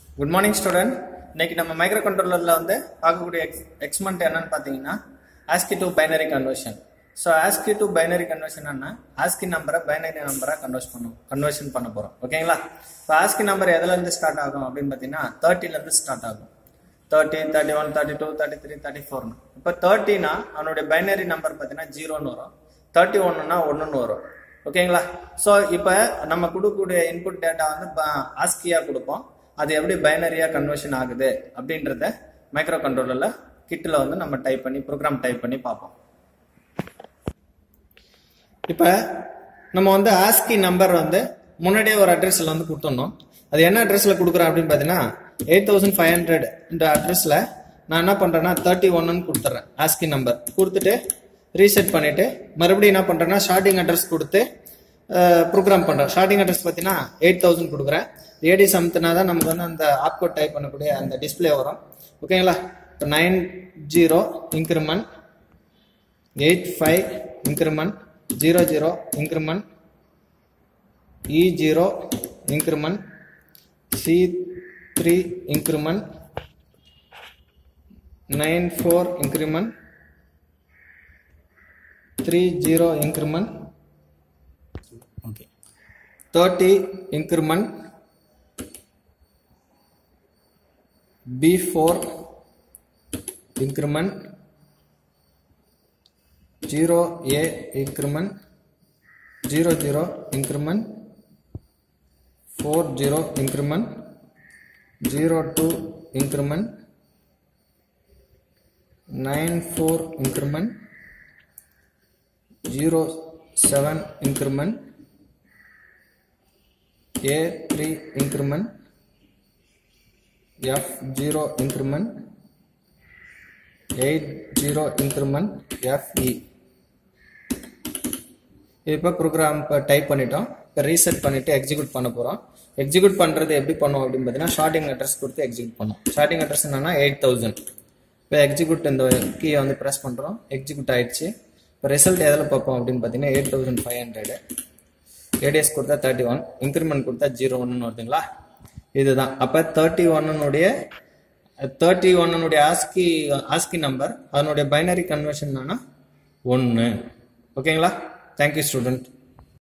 good morning student இன்னைக்கு நம்ம micro கண்ட்ரோலரில் வந்து பார்க்கக்கூடிய எக்ஸ் எக்ஸ்மெண்ட் என்னன்னு பார்த்தீங்கன்னா ASCII to binary conversion so ASCII to binary conversion என்ன ஆஸ்கி நம்பரை பைனரி நம்பராக கன்வர்ஸ் பண்ணும் கன்வர்ஷன் பண்ண போகிறோம் ஓகேங்களா இப்போ ஆஸ்கி நம்பர் எதுலேருந்து ஸ்டார்ட் ஆகும் அப்படின்னு பார்த்தீங்கன்னா தேர்ட்டிலேருந்து ஸ்டார்ட் ஆகும் thirty thirty one thirty two thirty three thirty ஃபோர்னு இப்போ தேர்ட்டினா அவனுடைய பைனரி நம்பர் பார்த்தீங்கன்னா ஜீரோன்னு வரும் தேர்ட்டி ஒன்னுனா ஒன்றுன்னு வரும் ஓகேங்களா ஸோ இப்போ நம்ம கொடுக்கக்கூடிய இன்புட் டேட்டா வந்து ஆஸ்கியாக கொடுப்போம் அது எப்படி பைனரியாக கன்வர்ஷன் ஆகுது அப்படின்றத மைக்ரோ கண்ட்ரோலரில் கிட்டில் வந்து நம்ம டைப் பண்ணி ப்ரோக்ராம் டைப் பண்ணி பார்ப்போம் இப்போ நம்ம வந்து ஆஸ்கி நம்பர் வந்து முன்னாடியே ஒரு அட்ரஸில் வந்து கொடுத்துடணும் அது என்ன அட்ரஸில் கொடுக்குறேன் அப்படின்னு பார்த்தீங்கன்னா எயிட் தௌசண்ட் ஃபைவ் ஹண்ட்ரட் இந்த அட்ரஸில் நான் என்ன பண்ணுறேன்னா தேர்ட்டி ஒன்னு கொடுத்துட்றேன் ஆஸ்கி நம்பர் கொடுத்துட்டு ரீசெட் பண்ணிவிட்டு மறுபடியும் என்ன பண்ணுறேன்னா ஷார்ட்டிங் அட்ரஸ் கொடுத்து ப்ரோக்ராம் பண்ணுறேன் ஷார்ட்டிங் அட்ரஸ் பார்த்தீங்கன்னா எயிட் தௌசண்ட் கொடுக்குறேன் ஏடி சம்த்னா தான் நமக்கு வந்து அந்த ஆப்கோட் டைப் பண்ணக்கூடிய அந்த டிஸ்பிளே வரும் ஓகேங்களா இப்போ nine zero increment eight five increment zero zero increment E zero increment C three increment nine four increment three zero increment okay thirty increment B four increment zero A increment zero zero increment four zero increment zero two increment nine four increment zero seven increment A three increment F zero increment eight zero increment F E இப்போ program இப்போ type பண்ணிட்டோம் இப்போ reset பண்ணிவிட்டு execute பண்ண போகிறோம் execute பண்ணுறது எப்படி பண்ணுவோம் அப்படின்னு பார்த்தீங்கன்னா ஷார்ட்டிங் அட்ரஸ் கொடுத்து எக்ஸிக்யூட் பண்ணோம் ஷார்ட்டிங் அட்ரஸ் என்னன்னா எயிட் தௌசண்ட் இப்போ எக்ஸிக்யூட் இந்த கீயை வந்து ப்ரெஸ் பண்ணுறோம் எக்ஸிக்யூட் ஆயிடுச்சு இப்போ ரிசல்ட் எதில் பார்ப்போம் அப்படின்னு பார்த்தீங்கன்னா eight thousand five hundred ADS கொடுத்தா தேர்ட்டி ஒன் இன்க்ரிமெண்ட் கொடுத்தா ஜீரோ ஒன்னு வருதுங்களா இதுதான் அப்போ தேர்ட்டி ஒன்னுடைய தேர்ட்டி ஒன்னுடைய ஆஸ்கி ஆஸ்கி நம்பர் அதனுடைய பைனரி கன்வர்ஷன் ஒன்று ஓகேங்களா தேங்க்யூ ஸ்டூடெண்ட்